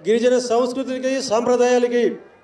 గిరిజన సంస్కృతికి సాంప్రదాయాలకి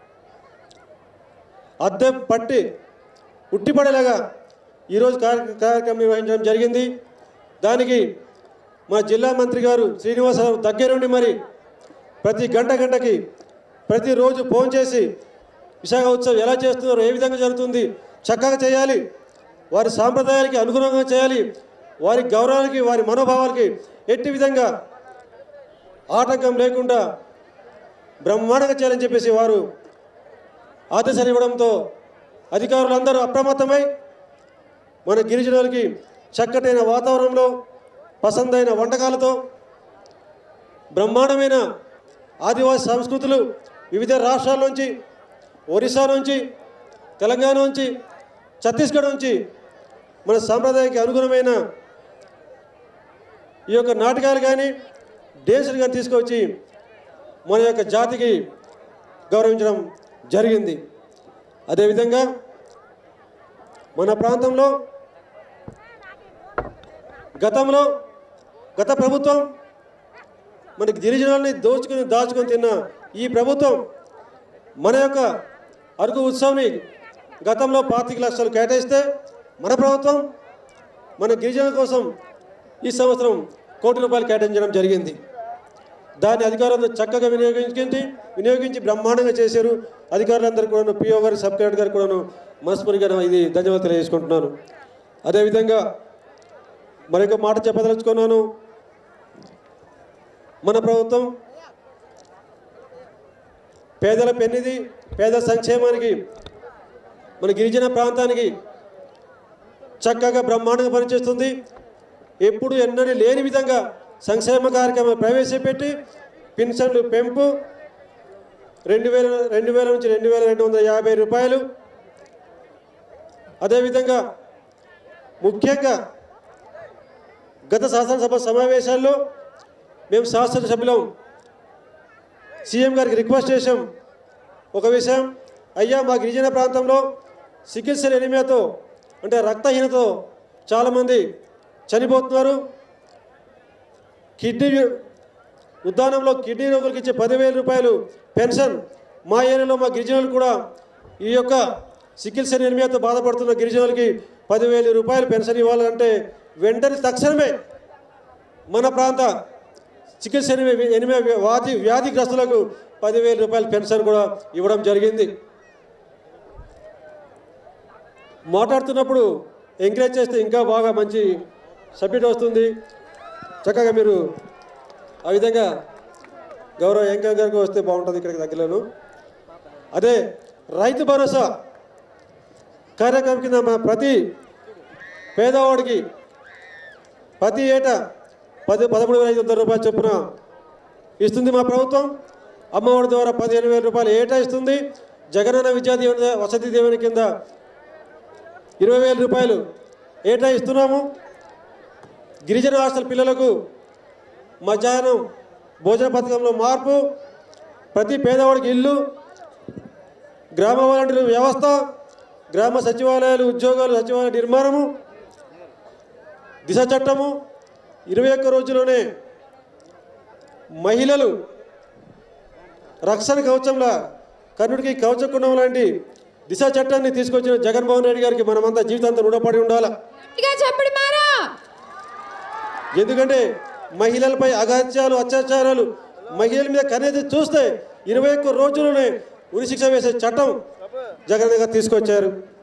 అద్దె పట్టి ఉట్టిపడేలాగా ఈరోజు కార్య- కార్యక్రమం నిర్వహించడం జరిగింది దానికి మా జిల్లా మంత్రి గారు శ్రీనివాసరావు దగ్గరుండి మరి ప్రతి గంట గంటకి ప్రతిరోజు ఫోన్ చేసి విశాఖ ఉత్సవం ఎలా చేస్తున్నారో ఏ విధంగా జరుగుతుంది చక్కగా చేయాలి వారి సాంప్రదాయాలకి అనుగుణంగా చేయాలి వారి గౌరవానికి వారి మనోభావాలకి ఎట్టి విధంగా ఆటంకం లేకుండా బ్రహ్మాండంగా చేయాలని చెప్పేసి వారు ఆదేశాలు ఇవ్వడంతో అధికారులందరూ అప్రమత్తమై మన గిరిజనులకి చక్కటైన వాతావరణంలో పసందైన వంటకాలతో బ్రహ్మాండమైన ఆదివాసీ సంస్కృతులు వివిధ రాష్ట్రాల నుంచి ఒరిస్సా నుంచి తెలంగాణ నుంచి ఛత్తీస్గఢ్ నుంచి మన సాంప్రదాయానికి అనుగుణమైన ఈ యొక్క నాటకాలు కానీ డ్యాన్సులు కానీ తీసుకొచ్చి మన యొక్క జాతికి గౌరవించడం జరిగింది అదేవిధంగా మన ప్రాంతంలో గతంలో గత ప్రభుత్వం మనకి గిరిజనుల్ని దోచుకుని దాచుకొని తిన్న ఈ ప్రభుత్వం మన యొక్క అరకు ఉత్సవాన్ని గతంలో పాతిక లక్షలు కేటాయిస్తే మన ప్రభుత్వం మన గిరిజనుల కోసం ఈ సంవత్సరం కోటి రూపాయలు కేటాయించడం జరిగింది దాన్ని అధికారులందరూ చక్కగా వినియోగించి వినియోగించి బ్రహ్మాండంగా చేశారు అధికారులందరూ కూడాను పిఓ గారు సబ్ కలెక్టర్ గారు కూడాను మనస్ఫూర్తిగా ఇది ధన్యవాదాలు తెలియజేసుకుంటున్నాను అదేవిధంగా మరొక మాట చెప్పదలుచుకున్నాను మన ప్రభుత్వం పేదల పెన్నిది పేద సంక్షేమానికి మన గిరిజన ప్రాంతానికి చక్కగా బ్రహ్మాండంగా పనిచేస్తుంది ఎప్పుడు ఎన్నడూ లేని విధంగా సంక్షేమ కార్యక్రమం ప్రవేశపెట్టి పెన్షన్లు పెంపు రెండు వేల రెండు వేల నుంచి రెండు వేల రెండు వందల యాభై రూపాయలు అదేవిధంగా ముఖ్యంగా గత శాసనసభ సమావేశాల్లో మేము శాసనసభ్యులం సీఎం గారికి రిక్వెస్ట్ చేశాం ఒక విషయం అయ్యా మా గిరిజన ప్రాంతంలో చికిత్సల ఎనిమియాతో అంటే రక్తహీనతో చాలామంది చనిపోతున్నారు కిడ్నీ ఉద్దానంలో కిడ్నీ రోగులకు ఇచ్చే పదివేల రూపాయలు పెన్షన్ మా ఏరియాలో మా గిరిజనులు కూడా ఈ యొక్క చికిత్స ఎనిమియాతో బాధపడుతున్న గిరిజనులకి పదివేల రూపాయలు పెన్షన్ ఇవ్వాలంటే వెంటనే తక్షణమే మన ప్రాంత చికిత్స ఎనిమి ఎనిమిది వ్యాధి వ్యాధిగ్రస్తులకు పదివేల రూపాయల పెన్షన్ కూడా ఇవ్వడం జరిగింది మాట్లాడుతున్నప్పుడు ఎంకరేజ్ చేస్తే ఇంకా బాగా మంచి సబ్జెక్ట్ వస్తుంది చక్కగా మీరు ఆ విధంగా గౌరవ ఎంకర్ గారికి వస్తే బాగుంటుంది ఇక్కడికి దగ్గరలోను అదే రైతు భరోసా కార్యక్రమం కింద మన ప్రతి పేదవాడికి ప్రతి ఏటా పది పదమూడు వేల ఐదు వందల రూపాయలు చొప్పున ఇస్తుంది మా ప్రభుత్వం అమ్మఒడి ద్వారా పదిహేను వేల రూపాయలు ఏటా ఇస్తుంది జగనన్న విద్యా దీవెన వసతి దీవెన కింద ఇరవై వేల రూపాయలు ఏటా ఇస్తున్నాము గిరిజన హాస్టల్ పిల్లలకు మధ్యాహ్నం భోజన పథకంలో మార్పు ప్రతి పేదవాడికి ఇల్లు గ్రామ వాలంటీర్ల వ్యవస్థ గ్రామ సచివాలయాలు ఉద్యోగాలు సచివాలయ నిర్మాణము దిశ చట్టము ఇరవై ఒక్క రోజుల్లోనే మహిళలు రక్షణ కవచంలా కర్ణుడికి కవచకుండం లాంటి దిశ చట్టాన్ని తీసుకొచ్చిన జగన్మోహన్ రెడ్డి గారికి మనమంతా జీవితాంతం రుణపడి ఉండాలి గట్టిగా చెప్పండి మారా ఎందుకంటే మహిళలపై అగాత్యాలు అత్యాచారాలు మహిళల మీద కనేది చూస్తే ఇరవై ఒక్క రోజుల్లోనే ఉరిశిక్ష వేసే చట్టం జగన్ గారు తీసుకొచ్చారు